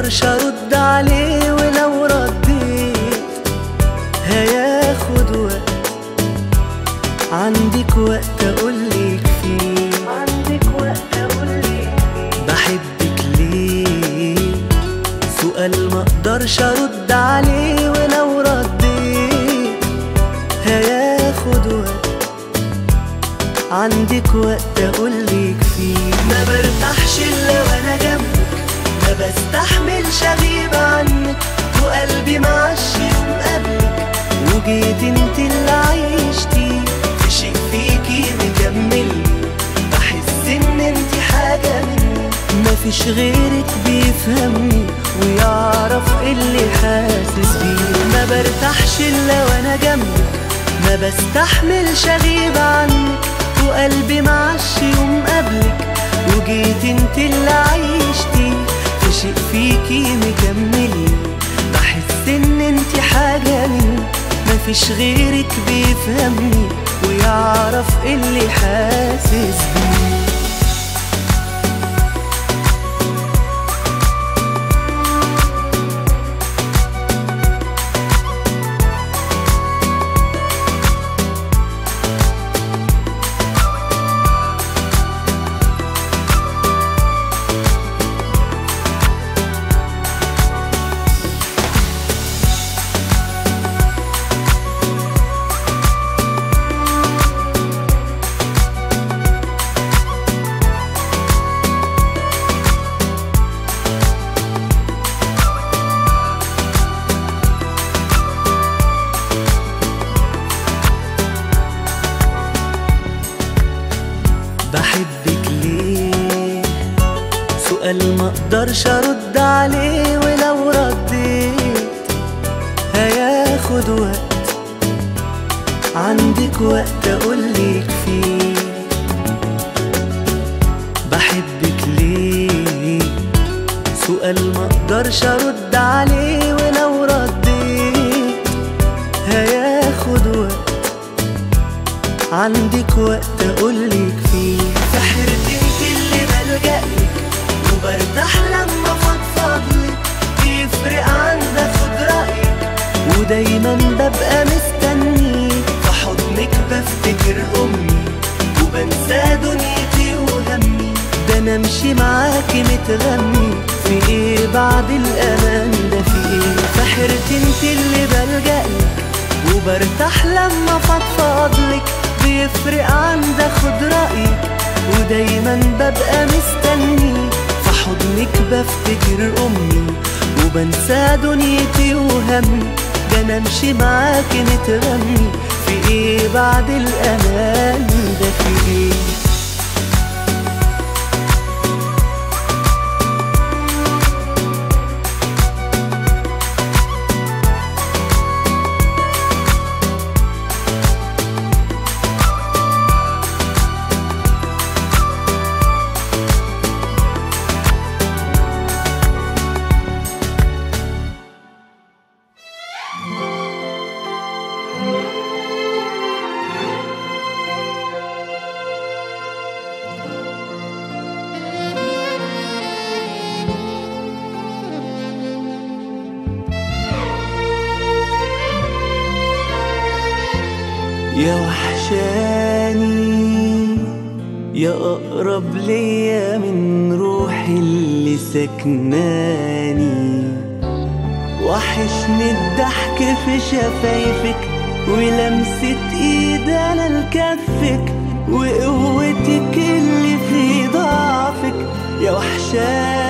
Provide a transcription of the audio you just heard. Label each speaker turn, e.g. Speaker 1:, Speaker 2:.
Speaker 1: مقدرش ارد عليه ولو رديت هياخد وقت عندك وقت اقولك فيه
Speaker 2: عندك وقت أقولك
Speaker 1: بحبك ليه سؤال مقدرش ارد عليه ولو رديت هياخد وقت عندك وقت اقولك فيه ما برتاحش الا وانا جنبك ما بستحملش اغيب عنك وقلبي معش يوم قبلك وجيت انت اللي عيشتي في شيء فيكي مكملني بحس ان انت حاجة مني مفيش غيرك بيفهمني ويعرف اللي حاسس بيه ما برتاحش الا وانا جنبك ما بستحملش اغيب عنك وقلبي معش يوم قبلك وجيت انت اللي عيشتي في شيء فيكي مكملني بحس ان انت حاجة مني مفيش غيرك بيفهمني ويعرف اللي حاسس بيه بحبك ليه سؤال مقدرش ارد عليه ولو رديت هياخد وقت عندك وقت اقولك فيه بحبك ليه سؤال مقدرش ارد عليه ولو رديت هياخد وقت عندك وقت اقولك فيه سحرت انت اللي بلجألك وبرتاح لما فضفضلك بيفرق عند اخد رأيك ودايما ببقى مستني في حضنك بفتكر امي وبنسى دنيتي وهمي ده انا امشي معاكي متغني في ايه بعد الامان ده في ايه سحرت انت اللي بلجألك وبرتاح لما فضفضلك بيفرق عند اخد رأيك ودايما ببقى مستني في حضنك بفتكر امي وبنسى دنيتي وهمي ده انا امشي معاكي نتغني في ايه بعد الامان ده في ايه يا وحشاني يا أقرب ليا من روحي اللي سكناني وحشني الضحك في شفايفك ولمسة ايد انا لكفك وقوتك اللي في ضعفك يا وحشاني